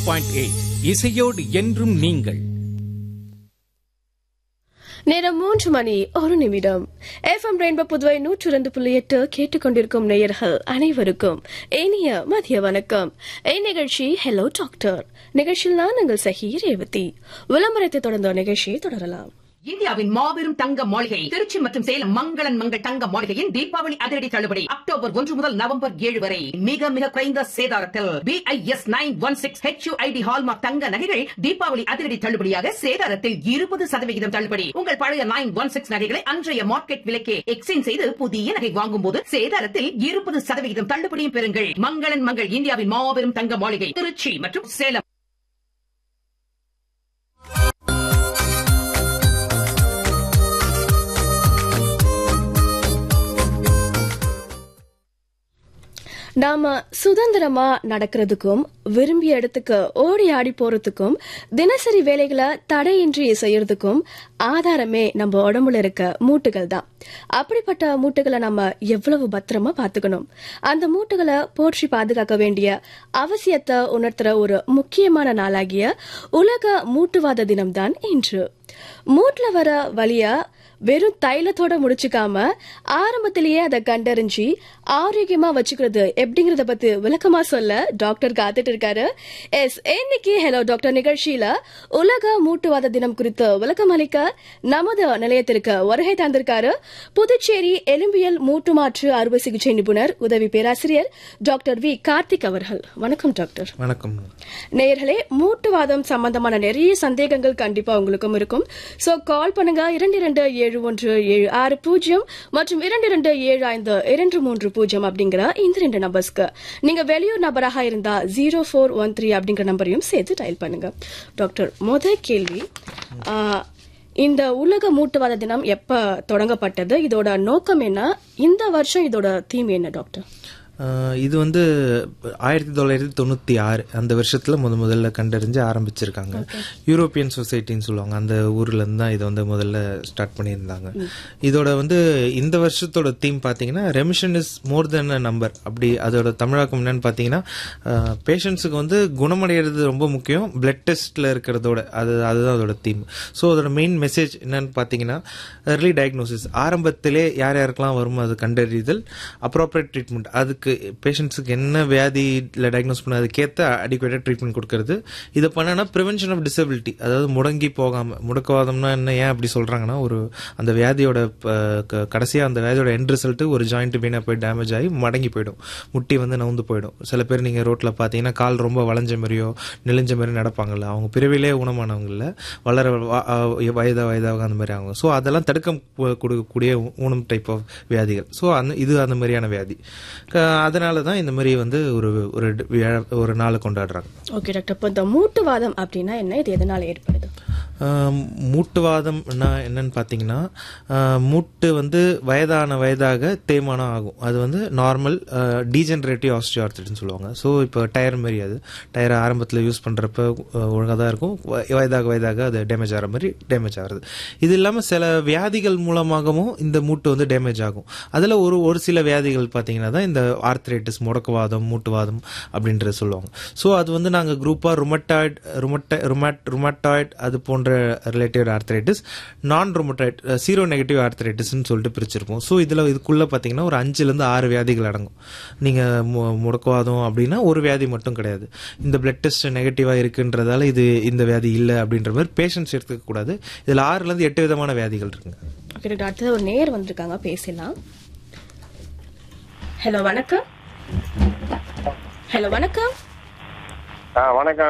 point eight இசையோடு என்றும் நீங்கள் நேரம் மூன்று மணி ஒரு நிமிடம் எஃப்எம் ரெயின்போ புதுவை நூற்று இரண்டு புள்ளி எட்டு கேட்டுக்கொண்டிருக்கும் நேயர்கள் அனைவருக்கும் இனிய மதிய வணக்கம் இந்நிகழ்ச்சி ஹலோ டாக்டர் நிகழ்ச்சியில் நான் உங்கள் சஹி ரேவதி விளம்பரத்தை தொடர்ந்த நிகழ்ச்சியை தொடரலாம் இந்தியாவின் மாபெரும் தங்க மாளிகை திருச்சி மற்றும் சேலம் மங்களன் மங்கள் தங்க மாளிகையின் தீபாவளி அதிரடி தள்ளுபடி அக்டோபர் ஒன்று முதல் நவம்பர் ஏழு வரை மிக மிக குறைந்த சேதாரத்தில் BIS nine one six HUID hallmark தங்க நகைகள் தீபாவளி அதிரடி தள்ளுபடியாக சேதாரத்தில் இருபது சதவிகிதம் தள்ளுபடி உங்கள் பழைய நைன் ஒன் சிக்ஸ் நகைகளை அன்றைய மார்க்கெட் விலைக்கே எக்ஸ்சேஞ்ச் செய்து புதிய நகை வாங்கும் போது சேதாரத்தில் இருபது சதவிகிதம் தள்ளுபடியும் பெறுங்கள் மங்களன் மங்கள் இந்தியாவின் மாபெரும் தங்க மாளிகை திருச்சி மற்றும் சேலம் நாம சுதந்திரமா நடக்கிறதுக்கும் விரும்பிய இடத்துக்கு ஓடி ஆடி போறதுக்கும் தினசரி வேலைகளை தடையின்றி செய்யறதுக்கும் ஆதாரமே நம்ம உடம்புல இருக்க மூட்டுகள் தான் அப்படிப்பட்ட மூட்டுகளை நம்ம எவ்வளவு பத்திரமா பாத்துக்கணும் அந்த மூட்டுகளை போற்றி பாதுகாக்க வேண்டிய அவசியத்தை உணர்த்துற ஒரு முக்கியமான நாளாகிய உலக மூட்டுவாத தினம்தான் இன்று மூட்டுல வர வலிய வெறும் தைலத்தோட முடிச்சுக்காம ஆரம்பத்திலேயே அதை கண்டறிஞ்சு ஆரோக்கியமா வச்சுக்கிறது எப்படிங்கறத பத்தி விளக்கமா சொல்ல டாக்டர் காத்துட்டு இருக்காரு எஸ் இன்னைக்கு ஹலோ டாக்டர் நிகழ்ச்சியில உலக மூட்டுவாத தினம் குறித்து விளக்கம் அளிக்க நமது நிலையத்திற்கு வருகை தந்திருக்காரு புதுச்சேரி எலும்பியல் மூட்டு மாற்று அறுவை சிகிச்சை நிபுணர் உதவி பேராசிரியர் டாக்டர் வி கார்த்திக் அவர்கள் வணக்கம் டாக்டர் வணக்கம் நேயர்களே மூட்டுவாதம் சம்பந்தமான நிறைய சந்தேகங்கள் கண்டிப்பா உங்களுக்கும் இருக்கும் சோ கால் பண்ணுங்க இரண்டு இரண்டு ஏழு ஒன்று ஏழு ஆறு பூஜ்ஜியம் மற்றும் இரண்டு இரண்டு ஏழு ஐந்து இரண்டு மூன்று பூஜ்ஜியம் அப்படிங்கிற இந்த ரெண்டு நம்பர்ஸ்க்கு நீங்க வெளியூர் நபராக இருந்தா ஜீரோ ஃபோர் ஒன் த்ரீ அப்படிங்கிற நம்பரையும் சேர்த்து டயல் பண்ணுங்க டாக்டர் முதல் கேள்வி ஆ, இந்த உலக மூட்டுவாத தினம் எப்ப தொடங்கப்பட்டது இதோட நோக்கம் என்ன இந்த வருஷம் இதோட தீம் என்ன டாக்டர் ஆஹ் இது வந்து ஆயிரத்தி தொள்ளாயிரத்தி தொண்ணூற்றி ஆறு அந்த வருஷத்தில் முத முதல்ல கண்டறிஞ்சு ஆரம்பிச்சிருக்காங்க யூரோப்பியன் சொசைட்டின்னு சொல்லுவாங்க அந்த ஊர்ல இருந்து தான் இதை வந்து முதல்ல ஸ்டார்ட் பண்ணியிருந்தாங்க இதோட வந்து இந்த வருஷத்தோட தீம் பார்த்தீங்கன்னா remission is more than a number அப்படி அதோட தமிழாக்கம் என்னன்னு பார்த்தீங்கன்னா பேஷண்ட்ஸுக்கு வந்து குணமடைகிறது ரொம்ப முக்கியம் பிளட் டெஸ்ட்டில் இருக்கிறதோட அது அதுதான் அதோட தீம் ஸோ அதோட மெயின் மெசேஜ் என்னன்னு பார்த்தீங்கன்னா early diagnosis ஆரம்பத்திலே யார் யாருக்கெல்லாம் வருமோ அது கண்டறிதல் அப்ராப்ரியேட் ட்ரீட்மெண்ட் அதுக்கு பேஷண்ட்ஸுக்கு என்ன வியாதியில் டயக்னோஸ் பண்ண அதுக்கேற்ற அடிக்குவேட்டாக ட்ரீட்மெண்ட் கொடுக்கறது இதை பண்ணனா ப்ரிவென்ஷன் ஆஃப் டிசபிலிட்டி அதாவது முடங்கி போகாமல் முடக்கவாதம்னா என்ன ஏன் அப்படி சொல்கிறாங்கன்னா ஒரு அந்த வியாதியோட கடைசியாக அந்த வியாதியோட எண்ட் ரிசல்ட்டு ஒரு ஜாயிண்ட் வீணாக போய் டேமேஜ் ஆகி மடங்கி போயிடும் முட்டி வந்து நவுந்து போயிடும் சில பேர் நீங்கள் ரோட்டில் பார்த்தீங்கன்னா கால் ரொம்ப வளைஞ்ச மாதிரியோ நெளிஞ்ச மாதிரி நடப்பாங்கல்ல அவங்க பிறவிலே ஊனமானவங்கள வளர வ- அஹ் வயதா வயதாக அந்த மாதிரி ஆகும் ஸோ அதெல்லாம் தடுக்க கு- கொடுக்கக்கூடிய ஊனம் டைப் ஆஃப் வியாதிகள் ஸோ அந்த இது அந்த மாதிரியான வியாதி க- அதனால தான் இந்த மாதிரி வந்து ஒரு ஒரு ட- விழா- ஒரு நாளை கொண்டாடுறாங்க ஓகே டாக்டர் இப்போ இந்த மூட்டுவாதம் அப்படின்னா என்ன இது எதனால ஏற்படுது ஆஹ் மூட்டுவாதம்னா என்னன்னு பார்த்தீங்கன்னா ஆஹ் மூட்டு வந்து வயதான வயதாக தேய்மானம் ஆகும் அது வந்து நார்மல் டீஜெனரேட்டிவ் ஆஸ்டியோஆர்த்திட்னு சொல்லுவாங்க ஸோ இப்போ டயர் மாதிரி அது டயர் ஆரம்பத்தில் யூஸ் பண்ணுறப்ப ஒழுங்காக தான் இருக்கும் வ- வயதாக வயதாக அது டேமேஜ் ஆகிற மாதிரி டேமேஜ் ஆகுது இது இல்லாமல் சில வியாதிகள் மூலமாகவும் இந்த மூட்டு வந்து டேமேஜ் ஆகும் அதில் ஒரு ஒரு சில வியாதிகள் பார்த்தீங்கன்னா தான் இந்த ஆர்த்ரைட்டிஸ் முடக்குவாதம் மூட்டுவாதம் அப்படின்றது சொல்லுவாங்க ஸோ அது வந்து நாங்கள் குரூப்பாக ருமட்டாய்ட் ருமட்ட ருமட் ருமட்டாய்ட் அது போன்ற ரிலேட்டிவ் ஆர்த்ரைட்டிஸ் நான் ருமட்டாய்ட் சீரோ நெகட்டிவ் ஆர்த்ரைட்டிஸ்னு சொல்லிட்டு பிரிச்சிருப்போம் ஸோ இதில் இதுக்குள்ளே பார்த்தீங்கன்னா ஒரு அஞ்சுலேருந்து ஆறு வியாதிகள் அடங்கும் நீங்கள் முடக்குவாதம் அப்படின்னா ஒரு வியாதி மட்டும் கிடையாது இந்த பிளட் டெஸ்ட் நெகட்டிவாக இருக்குன்றதால இது இந்த வியாதி இல்லை அப்படின்ற மாதிரி பேஷண்ட்ஸ் எடுத்துக்க கூடாது இதில் ஆறுலேருந்து எட்டு விதமான வியாதிகள் இருக்குங்க ஓகே டாக்டர் அடுத்தது ஒரு நேர் வந்திருக்காங்க பேசலாம் ஹலோ வணக்கம் ஹலோ வணக்கம் ஆ வணக்கம்